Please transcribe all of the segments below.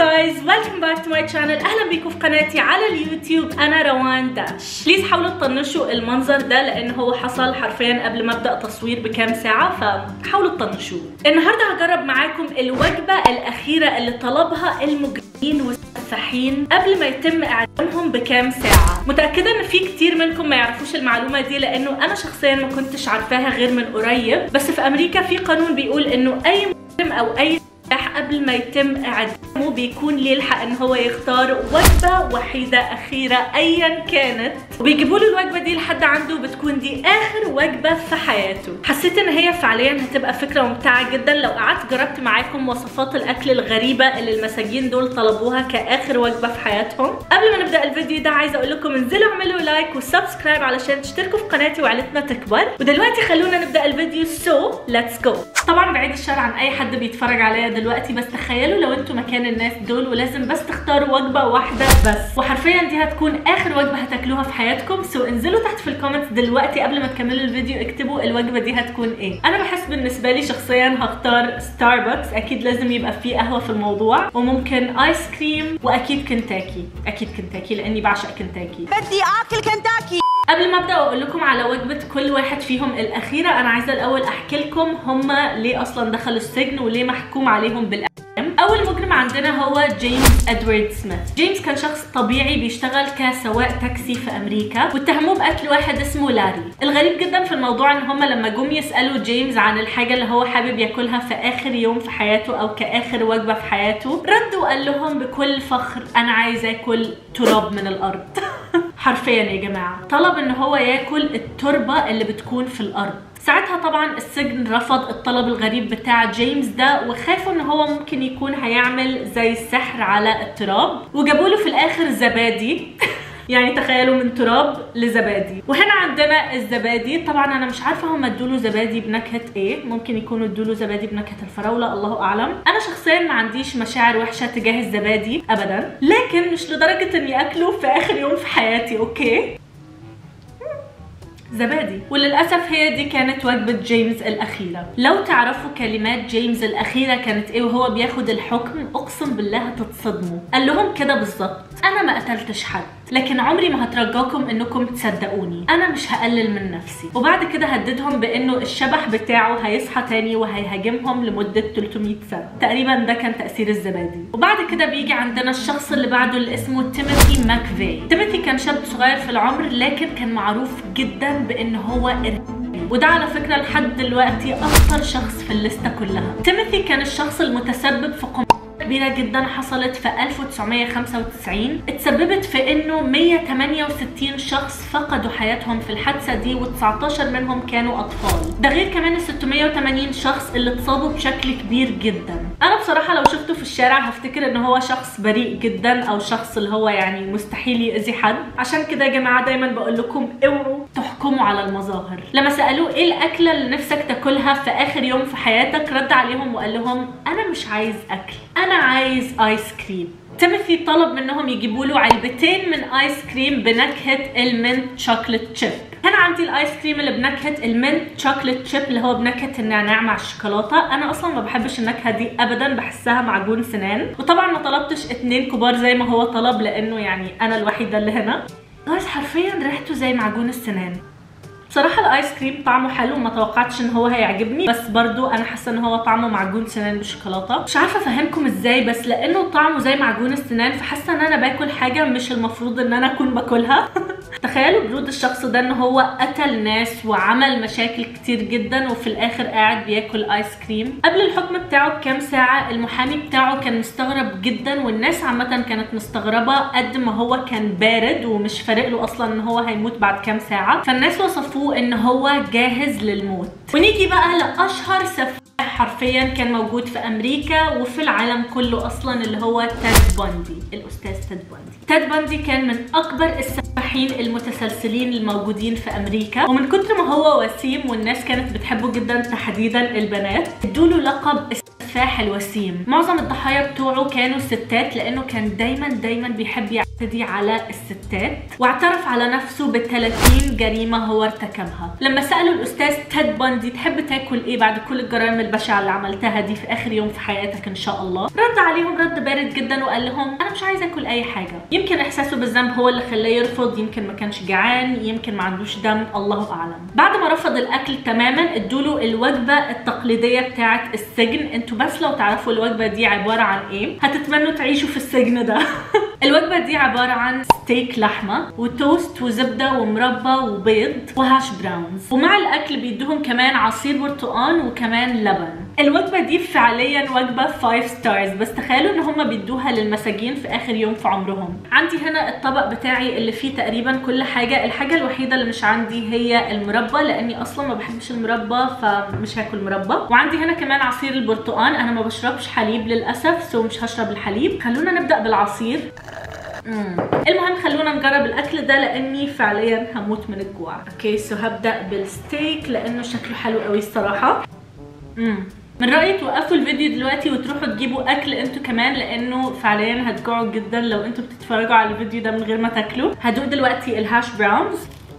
جايز ويلكم باك تو ماي شانل اهلا بيكم في قناتي على اليوتيوب انا روان داش بليز حاولوا تطنشوا المنظر ده لان هو حصل حرفيا قبل ما ابدا تصوير بكام ساعه فحاولوا تطنشوه النهارده هجرب معاكم الوجبه الاخيره اللي طلبها المجرمين والسفاحين قبل ما يتم اعدامهم بكام ساعه متاكده ان في كتير منكم ما يعرفوش المعلومه دي لانه انا شخصيا ما كنتش عارفاها غير من قريب بس في امريكا في قانون بيقول انه اي مجرم او اي سلاح قبل ما يتم اعدامه بيكون ليه الحق ان هو يختار وجبه وحيده اخيره ايا كانت وبيجيبوا له الوجبه دي لحد عنده بتكون دي اخر وجبه في حياته حسيت ان هي فعليا هتبقى فكره ممتعه جدا لو قعدت جربت معاكم وصفات الاكل الغريبه اللي المساجين دول طلبوها كاخر وجبه في حياتهم قبل ما نبدا الفيديو ده عايزه اقول لكم انزلوا اعملوا لايك وسبسكرايب علشان تشتركوا في قناتي وعيلتنا تكبر ودلوقتي خلونا نبدا الفيديو سو ليتس جو طبعا بعيد الشر عن اي حد بيتفرج عليا دلوقتي بس تخيلوا لو انتوا مكان الناس دول ولازم بس تختاروا وجبه واحده بس وحرفيا دي هتكون اخر وجبه هتاكلوها في حياتكم سو انزلوا تحت في الكومنتس دلوقتي قبل ما تكملوا الفيديو اكتبوا الوجبه دي هتكون ايه انا بحس بالنسبه لي شخصيا هختار ستاربكس اكيد لازم يبقى فيه قهوه في الموضوع وممكن ايس كريم واكيد كنتاكي اكيد كنتاكي لاني بعشق كنتاكي بدي اكل كنتاكي قبل ما ابدا واقول لكم على وجبه كل واحد فيهم الاخيره انا عايزه الاول احكي لكم هما ليه اصلا دخلوا السجن وليه محكوم عليهم بالاعدام اول مجرم عندنا هو جيمس ادوارد سميث جيمس كان شخص طبيعي بيشتغل كسواق تاكسي في امريكا واتهموه بقتل واحد اسمه لاري الغريب جدا في الموضوع ان هما لما جم يسالوا جيمس عن الحاجه اللي هو حابب ياكلها في اخر يوم في حياته او كاخر وجبه في حياته رد وقال لهم بكل فخر انا عايز اكل تراب من الارض حرفيا يا جماعه طلب ان هو ياكل التربه اللي بتكون في الارض ساعتها طبعا السجن رفض الطلب الغريب بتاع جيمس ده وخافوا ان هو ممكن يكون هيعمل زي السحر على التراب وجابوا له في الاخر زبادي يعني تخيلوا من تراب لزبادي وهنا عندنا الزبادي طبعا انا مش عارفه هم ادوا زبادي بنكهه ايه ممكن يكونوا ادوا زبادي بنكهه الفراوله الله اعلم انا شخصيا ما عنديش مشاعر وحشه تجاه الزبادي ابدا لكن مش لدرجه اني اكله في اخر يوم في حياتي اوكي زبادي وللاسف هي دي كانت وجبه جيمس الاخيره لو تعرفوا كلمات جيمس الاخيره كانت ايه وهو بياخد الحكم اقسم بالله هتتصدموا قال لهم كده بالظبط انا ما قتلتش حد لكن عمري ما هترجاكم انكم تصدقوني انا مش هقلل من نفسي وبعد كده هددهم بانه الشبح بتاعه هيصحى تاني وهيهاجمهم لمده 300 سنه تقريبا ده كان تاثير الزبادي وبعد كده بيجي عندنا الشخص اللي بعده اللي اسمه تيموثي ماكفي تيموثي كان شاب صغير في العمر لكن كان معروف جدا بان هو إرهابي وده على فكره لحد دلوقتي اخطر شخص في الليسته كلها تيموثي كان الشخص المتسبب في قم كبيرة جدا حصلت في 1995 اتسببت في انه 168 شخص فقدوا حياتهم في الحادثة دي و19 منهم كانوا اطفال ده غير كمان ال 680 شخص اللي اتصابوا بشكل كبير جدا انا بصراحة لو شفته في الشارع هفتكر ان هو شخص بريء جدا او شخص اللي هو يعني مستحيل يأذي حد عشان كده يا جماعة دايما بقول لكم اوعوا تحكموا على المظاهر لما سألوه ايه الاكلة اللي نفسك تاكلها في اخر يوم في حياتك رد عليهم وقال لهم انا مش عايز اكل انا عايز ايس كريم تيموثي طلب منهم يجيبوا له علبتين من ايس كريم بنكهه المنت شوكليت شيب هنا عندي الايس كريم اللي بنكهه المنت شوكليت شيب اللي هو بنكهه النعناع مع الشوكولاته انا اصلا ما بحبش النكهه دي ابدا بحسها معجون سنان وطبعا ما طلبتش اتنين كبار زي ما هو طلب لانه يعني انا الوحيده اللي هنا جايز حرفيا ريحته زي معجون السنان بصراحه الايس كريم طعمه حلو ما توقعتش ان هو هيعجبني بس برضو انا حاسه ان هو طعمه معجون سنان بالشوكولاته مش عارفه افهمكم ازاي بس لانه طعمه زي معجون السنان فحاسه ان انا باكل حاجه مش المفروض ان انا اكون باكلها تخيلوا برود الشخص ده ان هو قتل ناس وعمل مشاكل كتير جدا وفي الاخر قاعد بياكل ايس كريم قبل الحكم بتاعه بكام ساعه المحامي بتاعه كان مستغرب جدا والناس عامه كانت مستغربه قد ما هو كان بارد ومش فارق له اصلا ان هو هيموت بعد كام ساعه فالناس وصفوه ان هو جاهز للموت ونيجي بقى لاشهر سفاح حرفيا كان موجود في امريكا وفي العالم كله اصلا اللي هو تاد باندي الاستاذ تاد باندي تاد باندي كان من اكبر السفاحين المتسلسلين الموجودين في امريكا ومن كتر ما هو وسيم والناس كانت بتحبه جدا تحديدا البنات ادوا له لقب السفاح الوسيم معظم الضحايا بتوعه كانوا ستات لانه كان دايما دايما بيحب يعتدي على الستات واعترف على نفسه ب 30 جريمه هو ارتكبها لما سالوا الاستاذ تيد باندي تحب تاكل ايه بعد كل الجرائم البشعه اللي عملتها دي في اخر يوم في حياتك ان شاء الله رد عليهم رد بارد جدا وقال لهم انا مش عايز اكل اي حاجه يمكن احساسه بالذنب هو اللي خلاه يرفض يمكن ما كانش جعان يمكن ما عندوش دم الله اعلم بعد ما رفض الاكل تماما ادوله الوجبه التقليديه بتاعه السجن انتوا بس لو تعرفوا الوجبه دي عباره عن ايه هتتمنوا تعيشوا في السجن ده الوجبه دي عباره عن ستيك لحمه وتوست وزبده ومربى وبيض وهاش براونز ومع الاكل بيدوهم كمان عصير برتقان وكمان لبن الوجبه دي فعليا وجبه 5 ستارز بس تخيلوا ان هم بيدوها للمساجين في اخر يوم في عمرهم عندي هنا الطبق بتاعي اللي فيه تقريبا كل حاجه الحاجه الوحيده اللي مش عندي هي المربى لاني اصلا ما بحبش المربى فمش هاكل مربى وعندي هنا كمان عصير البرتقان انا ما بشربش حليب للاسف سو مش هشرب الحليب خلونا نبدا بالعصير مم. المهم خلونا نجرب الاكل ده لاني فعليا هموت من الجوع اوكي سو هبدا بالستيك لانه شكله حلو قوي الصراحه امم من رايي توقفوا الفيديو دلوقتي وتروحوا تجيبوا اكل انتوا كمان لانه فعليا هتجوعوا جدا لو انتوا بتتفرجوا على الفيديو ده من غير ما تاكلوا هدوق دلوقتي الهاش براونز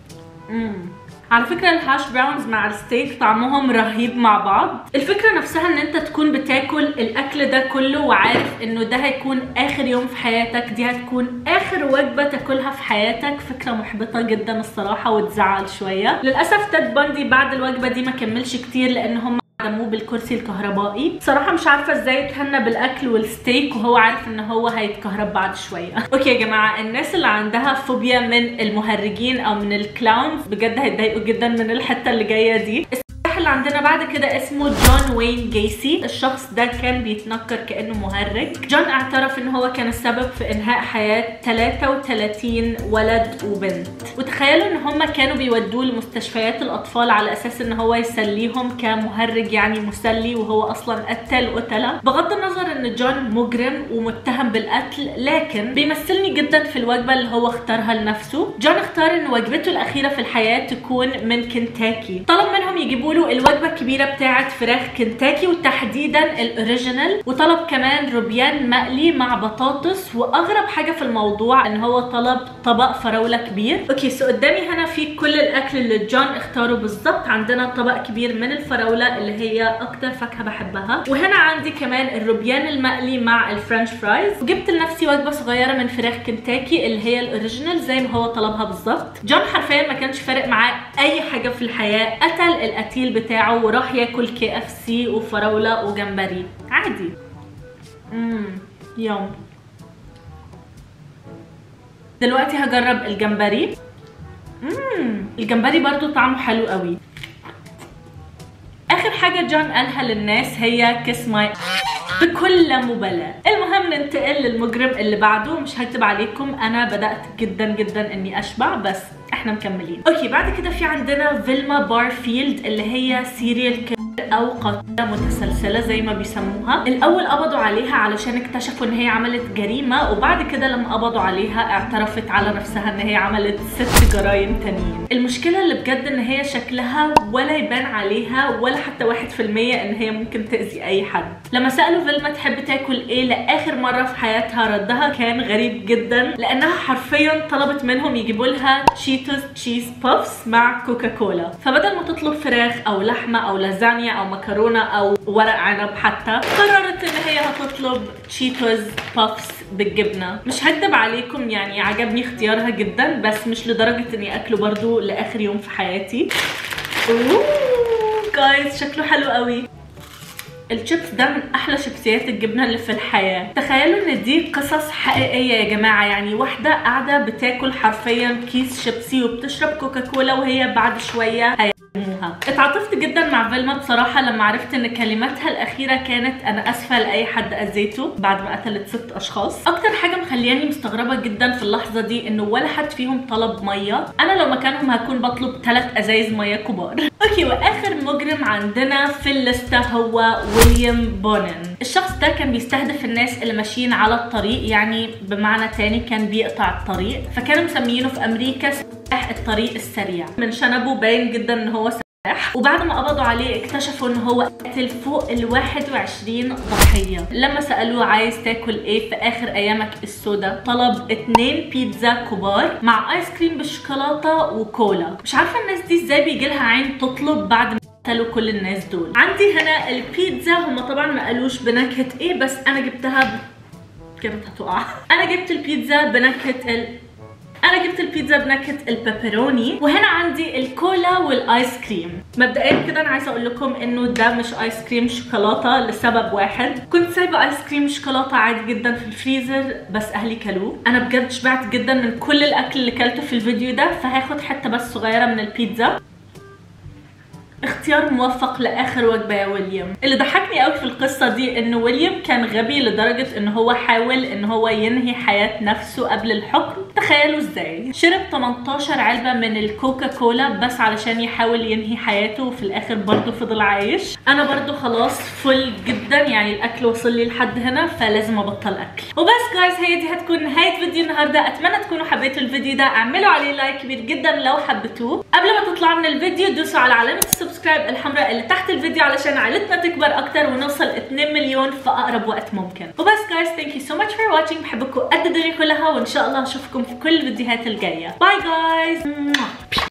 امم على فكرة الهاش براونز مع الستيك طعمهم رهيب مع بعض الفكرة نفسها ان انت تكون بتاكل الاكل ده كله وعارف انه ده هيكون اخر يوم في حياتك دي هتكون اخر وجبة تاكلها في حياتك فكرة محبطة جدا الصراحة وتزعل شوية للأسف تاد باندي بعد الوجبة دي ما كملش كتير لان هم دموه بالكرسي الكهربائي بصراحه مش عارفه ازاي يتهنى بالاكل والستيك وهو عارف ان هو هيتكهرب بعد شويه اوكي يا جماعه الناس اللي عندها فوبيا من المهرجين او من الكلاونز بجد هيتضايقوا جدا من الحته اللي جايه دي اللي عندنا بعد كده اسمه جون وين جيسي الشخص ده كان بيتنكر كانه مهرج جون اعترف ان هو كان السبب في انهاء حياه 33 ولد وبنت وتخيلوا ان هم كانوا بيودوه لمستشفيات الاطفال على اساس ان هو يسليهم كمهرج يعني مسلي وهو اصلا قتال قتله بغض النظر ان جون مجرم ومتهم بالقتل لكن بيمثلني جدا في الوجبه اللي هو اختارها لنفسه جون اختار ان وجبته الاخيره في الحياه تكون من كنتاكي طلب منهم يجيبوا له الوجبه الكبيره بتاعه فراخ كنتاكي وتحديدا الاوريجينال وطلب كمان روبيان مقلي مع بطاطس واغرب حاجه في الموضوع ان هو طلب طبق فراوله كبير اوكي سو قدامي هنا في كل الاكل اللي جون اختاره بالظبط عندنا طبق كبير من الفراوله اللي هي اكتر فاكهه بحبها وهنا عندي كمان الروبيان المقلي مع الفرنش فرايز وجبت لنفسي وجبه صغيره من فراخ كنتاكي اللي هي الاوريجينال زي ما هو طلبها بالظبط جون حرفيا ما كانش فارق معاه اي حاجه في الحياه قتل القتيل بتاعه وراح ياكل كي اف سي وفراوله وجمبري عادي امم يوم دلوقتي هجرب الجمبري امم الجمبري برضو طعمه حلو قوي اخر حاجه جون قالها للناس هي كيس ماي بكل مبالاة المهم ننتقل للمجرم اللي بعده مش هكتب عليكم انا بدأت جدا جدا اني اشبع بس احنا مكملين اوكي بعد كده في عندنا فيلما بارفيلد اللي هي سيريال كيلر او قاتله متسلسله زي ما بيسموها الاول قبضوا عليها علشان اكتشفوا ان هي عملت جريمه وبعد كده لما قبضوا عليها اعترفت على نفسها ان هي عملت ست جرايم تانيين المشكله اللي بجد ان هي شكلها ولا يبان عليها ولا حتى واحد في المية ان هي ممكن تاذي اي حد لما سالوا فيلما تحب تاكل ايه لاخر مره في حياتها ردها كان غريب جدا لانها حرفيا طلبت منهم يجيبوا لها تشيتوس تشيز بافس مع كوكاكولا فبدل ما تطلب فراخ او لحمه او لازانيا او مكرونه او ورق عنب حتى قررت ان هي هتطلب تشيتوز بافس بالجبنه مش هكدب عليكم يعني عجبني اختيارها جدا بس مش لدرجه اني اكله برضو لاخر يوم في حياتي اوه جايز شكله حلو قوي الشيبس ده من احلى شيبسيات الجبنه اللي في الحياه تخيلوا ان دي قصص حقيقيه يا جماعه يعني واحده قاعده بتاكل حرفيا كيس شيبسي وبتشرب كوكاكولا وهي بعد شويه هيرموها اتعاطفت جدا مع فيلما بصراحه لما عرفت ان كلماتها الاخيره كانت انا اسفه لاي حد اذيته بعد ما قتلت ست اشخاص اكتر حاجه مخلياني مستغربه جدا في اللحظه دي انه ولا حد فيهم طلب ميه انا لو مكانهم هكون بطلب ثلاث ازايز ميه كبار اوكي واخر مجرم عندنا في الليسته هو ويليام بونن الشخص ده كان بيستهدف الناس اللي ماشيين على الطريق يعني بمعنى تاني كان بيقطع الطريق فكانوا مسميينه في امريكا سلاح الطريق السريع من شنبه باين جدا ان هو وبعد ما قبضوا عليه اكتشفوا ان هو قتل فوق ال 21 ضحيه لما سالوه عايز تاكل ايه في اخر ايامك السوداء طلب اتنين بيتزا كبار مع ايس كريم بالشوكولاته وكولا مش عارفه الناس دي ازاي بيجي لها عين تطلب بعد ما قتلوا كل الناس دول عندي هنا البيتزا هم طبعا ما قالوش بنكهه ايه بس انا جبتها ب... كانت هتقع انا جبت البيتزا بنكهه ال انا جبت البيتزا بنكهه البيبروني وهنا عندي الكولا والايس كريم مبدئيا كده انا عايزه اقول لكم انه ده مش ايس كريم شوكولاته لسبب واحد كنت سايبه ايس كريم شوكولاته عادي جدا في الفريزر بس اهلي كلوه انا بجد شبعت جدا من كل الاكل اللي كلته في الفيديو ده فهاخد حته بس صغيره من البيتزا اختيار موفق لاخر وجبه يا ويليام اللي ضحكني قوي في القصه دي ان ويليام كان غبي لدرجه ان هو حاول ان هو ينهي حياه نفسه قبل الحكم تخيلوا ازاي شرب 18 علبه من الكوكا كولا بس علشان يحاول ينهي حياته وفي الاخر برضه فضل عايش انا برضه خلاص فل جدا يعني الاكل وصل لي لحد هنا فلازم ابطل اكل وبس جايز هي دي هتكون نهايه فيديو النهارده اتمنى تكونوا حبيتوا الفيديو ده اعملوا عليه لايك كبير جدا لو حبيتوه قبل ما تطلعوا من الفيديو دوسوا على علامه السبسكرايب الحمراء اللي تحت الفيديو علشان عائلتنا تكبر اكتر ونوصل 2 مليون في اقرب وقت ممكن وبس جايز ثانك يو سو ماتش فور واتشنج بحبكم قد الدنيا كلها وان شاء الله اشوفكم في كل الفيديوهات الجايه باي جايز